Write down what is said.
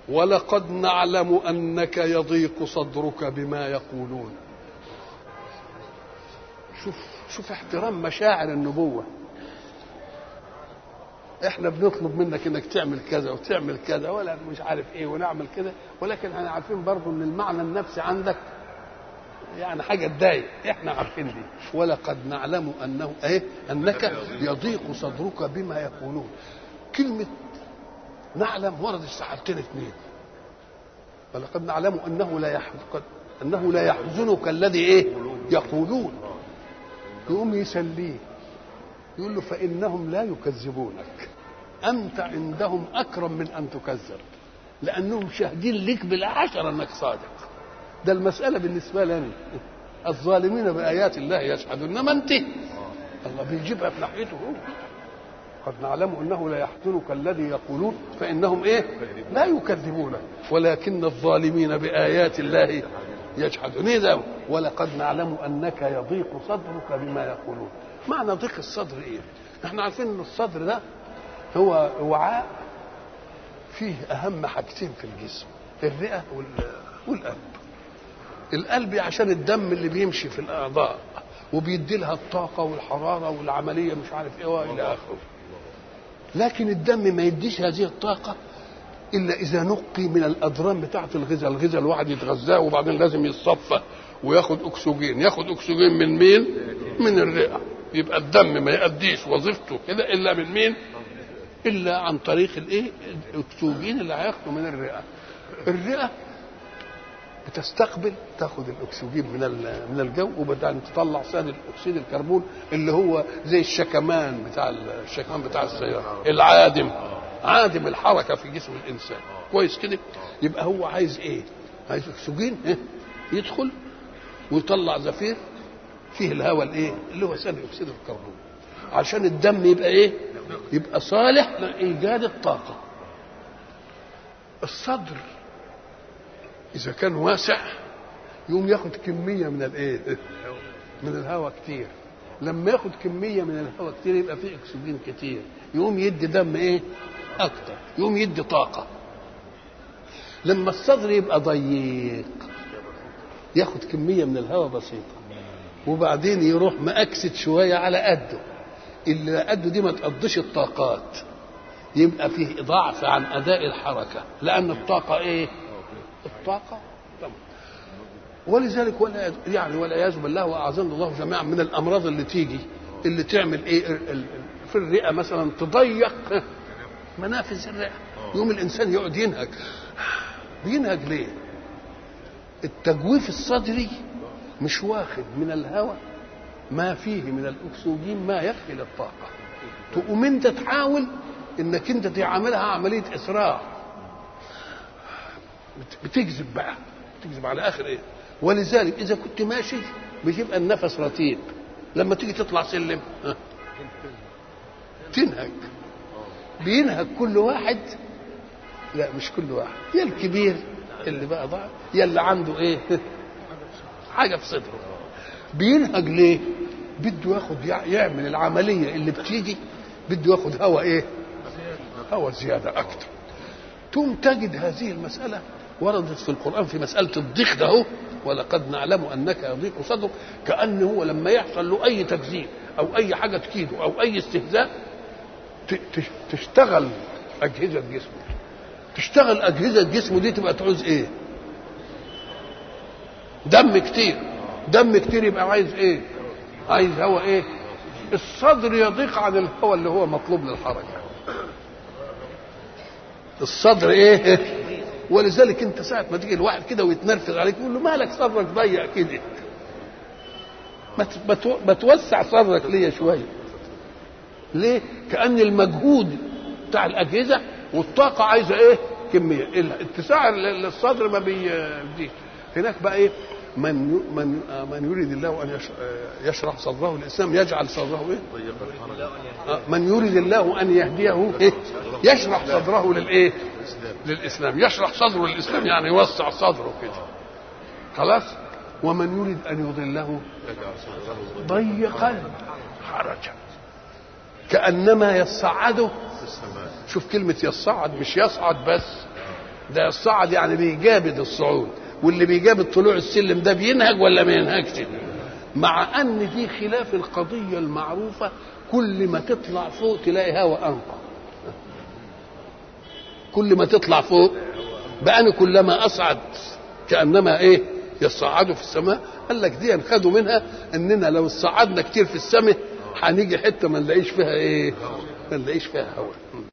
ولقد نعلم انك يضيق صدرك بما يقولون شوف شوف احترام مشاعر النبوه احنا بنطلب منك انك تعمل كذا وتعمل كذا ولا مش عارف ايه ونعمل كذا ولكن احنا عارفين برضه ان المعنى النفسي عندك يعني حاجه تضايق احنا عارفين دي ولقد نعلم انه ايه انك يضيق صدرك بما يقولون كلمه نعلم وردت في حالتين اثنين ولقد نعلم انه لا يحزنك انه لا يحزنك الذي ايه يقولون يقوم يسليه يقول له فانهم لا يكذبونك انت عندهم اكرم من ان تكذب لانهم شاهدين لك بالعشره انك صادق ده المساله بالنسبه لنا الظالمين بايات الله يجحدون انما انت الله بيجيبها في ناحيته هو قد نعلم انه لا يحزنك الذي يقولون فانهم ايه لا يكذبونك ولكن الظالمين بايات الله يجحدون إيه ده ولقد نعلم انك يضيق صدرك بما يقولون معنى ضيق الصدر ايه احنا عارفين ان الصدر ده هو وعاء فيه اهم حاجتين في الجسم الرئه والقلب القلب عشان الدم اللي بيمشي في الاعضاء وبيدي لها الطاقه والحراره والعمليه مش عارف ايه والى اخره لكن الدم ما يديش هذه الطاقه الا اذا نقي من الاضرام بتاعه الغذاء الغذاء الواحد يتغذاه وبعدين لازم يتصفى وياخد اكسجين ياخد اكسجين من مين من الرئه يبقى الدم ما يأديش وظيفته كده الا من مين الا عن طريق الايه الاكسجين اللي هياخده من الرئه الرئه بتستقبل تاخد الاكسجين من من الجو وبعدين تطلع ثاني اكسيد الكربون اللي هو زي الشكمان بتاع الشكمان بتاع السياره العادم عادم الحركه في جسم الانسان كويس كده يبقى هو عايز ايه عايز اكسجين إيه؟ يدخل ويطلع زفير فيه الهواء الايه اللي هو ثاني اكسيد الكربون عشان الدم يبقى ايه يبقى صالح لايجاد الطاقه الصدر اذا كان واسع يقوم ياخد كميه من الايه من الهواء كتير لما ياخد كميه من الهواء كتير يبقى فيه اكسجين كتير يقوم يدي دم ايه اكتر يقوم يدي طاقه لما الصدر يبقى ضيق ياخد كميه من الهواء بسيطه وبعدين يروح مأكسد شويه على قده اللي قده دي ما تقضيش الطاقات يبقى فيه ضعف عن اداء الحركه لان الطاقه ايه الطاقه طبعا. ولذلك ولا يعني والعياذ بالله واعاذنا الله جميعا من الامراض اللي تيجي اللي تعمل ايه في الرئه مثلا تضيق منافذ الرئه يقوم الانسان يقعد ينهج بينهج ليه؟ التجويف الصدري مش واخد من الهواء ما فيه من الاكسجين ما يكفي للطاقه تقوم انت تحاول انك انت تعملها عمليه اسراع بتكذب بقى بتكذب على اخر ايه ولذلك اذا كنت ماشي بيبقى النفس رتيب لما تيجي تطلع سلم ها. تنهج بينهج كل واحد لا مش كل واحد يا الكبير اللي بقى ضعف يا اللي عنده ايه حاجه في صدره بينهج ليه بده ياخد يعمل العمليه اللي بتيجي بده ياخد هواء ايه هواء زياده اكتر ثم تجد هذه المساله وردت في القرآن في مسألة الضيق ده هو ولقد نعلم أنك يضيق صدرك كأنه هو لما يحصل له أي تكذيب أو أي حاجة تكيده أو أي استهزاء تشتغل أجهزة جسمه تشتغل أجهزة جسمه دي تبقى تعوز إيه؟ دم كتير دم كتير يبقى عايز إيه؟ عايز هواء إيه؟ الصدر يضيق عن الهواء اللي هو مطلوب للحركة الصدر إيه؟ ولذلك انت ساعه ما تيجي الواحد كده ويتنرفز عليك يقول له مالك صدرك ضيق كده ما توسع صدرك ليا شويه ليه كان المجهود بتاع الاجهزه والطاقه عايزه ايه كميه اتساع الصدر ما بيديش هناك بقى ايه من من من يريد الله ان يشرح صدره الاسلام يجعل صدره ايه؟ من يريد الله ان يهديه ايه؟ يشرح صدره للايه؟ للاسلام يشرح صدره للاسلام يعني يوسع صدره كده خلاص ومن يريد ان يضله ضيقا حرجا كانما يصعده شوف كلمه يصعد مش يصعد بس ده الصعد يعني بيجابد الصعود واللي بيجابد طلوع السلم ده بينهج ولا ما ينهجش مع ان دي خلاف القضيه المعروفه كل ما تطلع فوق تلاقي هوا انقى كل ما تطلع فوق بأن كلما أصعد كأنما إيه يصعدوا في السماء قال لك دي خدوا منها اننا لو صعدنا كتير في السماء هنيجي حته ما نلاقيش فيها ايه ما نلاقيش فيها هواء